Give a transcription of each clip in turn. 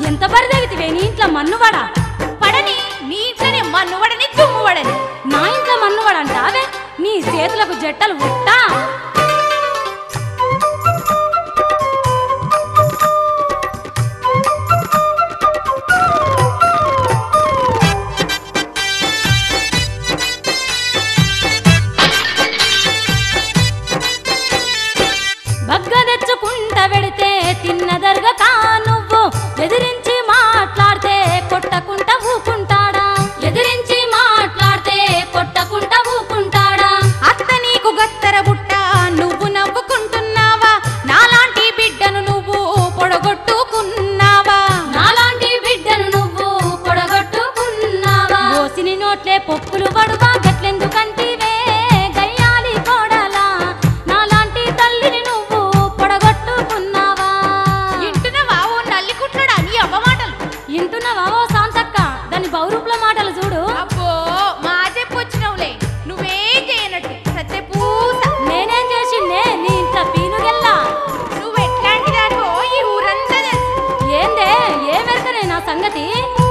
ఎంత బరిదెగితివే నీ ఇంట్లో మన్నువాడా పడని నీ ఇంట్లోనే మన్ను పడని దుమ్ము పడని నా ఇంట్లో మన్నువాడంటావే నీ చేతులకు జట్టలు ఉట్టా బగ్గ తెచ్చుకుంట వెడితే తిన్నదరగక నువ్వు ఎదిరించి మాట్లాడితే కొట్టకుంట ఊకుంటాడా ఎదిరించి మాట్లాడితే కొట్టకుంట ఊకుంటాడా అత్త నీకు గత్తర బుట్ట నువ్వు నవ్వుకుంటున్నావా నాలాంటి బిడ్డను నువ్వు పొడగొట్టుకున్నావా నాలాంటి బిడ్డను నువ్వు కొడగొట్టుకున్నావా ఓసిని నోట్లే పప్పులు పడువా గట్లెందుకంటివే గయ్యాలి కోడలా నాలాంటి తల్లిని నువ్వు పొడగొట్టుకున్నావా ఇంటున్నావా ఓ నల్లి కుట్లడా నీ అవ్వ మాటలు ఇంటున్నావా ఓ శాంతక్క దాని బౌరూపుల మాటలు చూడు అబ్బో మా చెప్పొచ్చినవులే నువ్వేం చేయనట్టు సత్య పూస నేనేం చేసిండే నీ ఇంట్లో పీనుగెల్లా నువ్వు ఎట్లాంటి దానివో ఈ ఊరంతా తెలుసు ఏందే ఏ మెరకనే నా సంగతి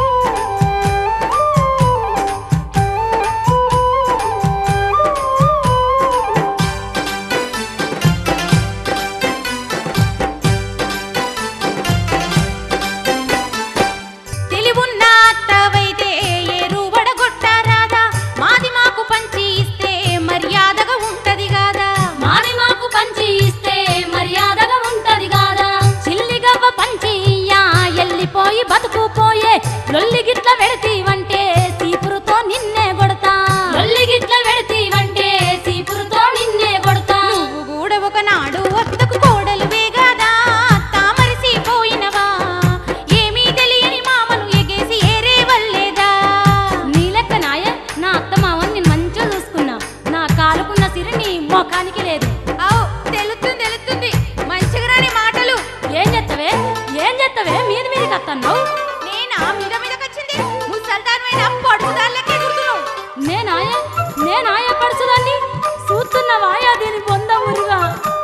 తెలివున్న అత్తవైతే ఏరు వడగొట్టారాదా మాది మాకు పంచి ఇస్తే మర్యాదగా ఉంటది గాదా మాది మాకు పంచి ఇస్తే మర్యాదగా ఉంటది కాదా చిల్లిగవ్వ పంచి ఇయ్యా ఎల్లిపోయి బతుకుపోయే లొల్లి గిట్ల వెడతీవంటే సీపురుతో నిన్నే కొడతా లొల్లి గిట్ల వెడతీవంటే సీపురుతో నిన్నే కొడతా నువ్వు కూడా ఒకనాడు వద్దకు కోడలువే గాదా తామరిసిపోయినవా ఏమీ తెలియని మామను ఎగేసి ఏరే వల్లేదా నీ లెక్క నాయ నా అత్తమావని నేను మంచిగా చూసుకున్నా నా కాలుకున్న సిరి నీ ముఖానికి లేదు అవు తెలుస్తుంది తెలుస్తుంది మంచిగా రాని మాటలు ఏం చేత్తవే ఏం చేత్తవే మీద మీదకి అత్తన్నావు నేనా మీద మీదకొచ్చింది ముసల్దానమైన పొడుగుదాళ్ళకి ఎగురుతున్నావు నేనాయ నేనాయ పడుచుదాన్ని చూస్తున్నవాయా దీని పొంద ఉరుగా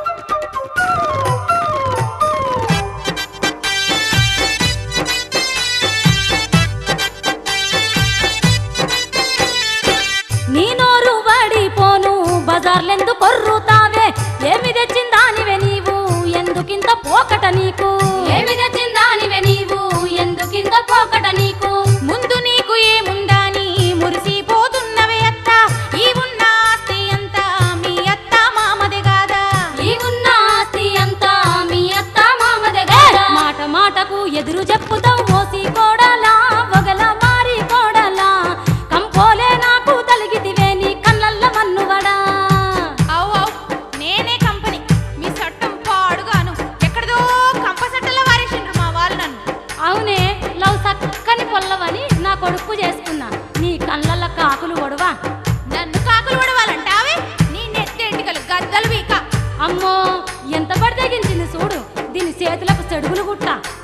నీ నోరు వాడిపోను బజార్లెందు కొర్రుతావే ఏమి తెచ్చిందానివే నీవు ఎందుకింత పోకట నీకు ఏమి తెచ్చిందానివే నీవు ఎందుకింత పోకట నీకు ముందు నీకు ఏముందని మురిసిపోతున్నవే అత్త ఈ ఉన్న ఆస్తి అంతా మీ అత్త మామదే కాదా ఈ ఉన్న ఆస్తి అంతా మీ అత్త మామదే గారా. మాట మాటకు ఎదురు చెప్పుతావు మోసి కోడలా వగల మారి కోడలా కంపోలే నాకు తలిగితివే నీ కళ్ళల్ల మన్నువడా అవు అవు నేనే కంపెనీ మీ చట్టం పాడుగాను ఎక్కడదో కంపసట్టల వారేసిండ్రు మా వాళ్ళు నన్ను అవునే లవ్ సక్కని పొల్లవని నా కొడుకు చేసుకున్నా నీ కళ్ళల్ల కాకులు ఒడవా నన్ను కాకులు పడవాలంటావే నీ నెత్తెంటికలు గద్దలు వీక అమ్మో ఎంత పడి తెగించింది చూడు దీని చేతులకు చెడుగులు గుట్ట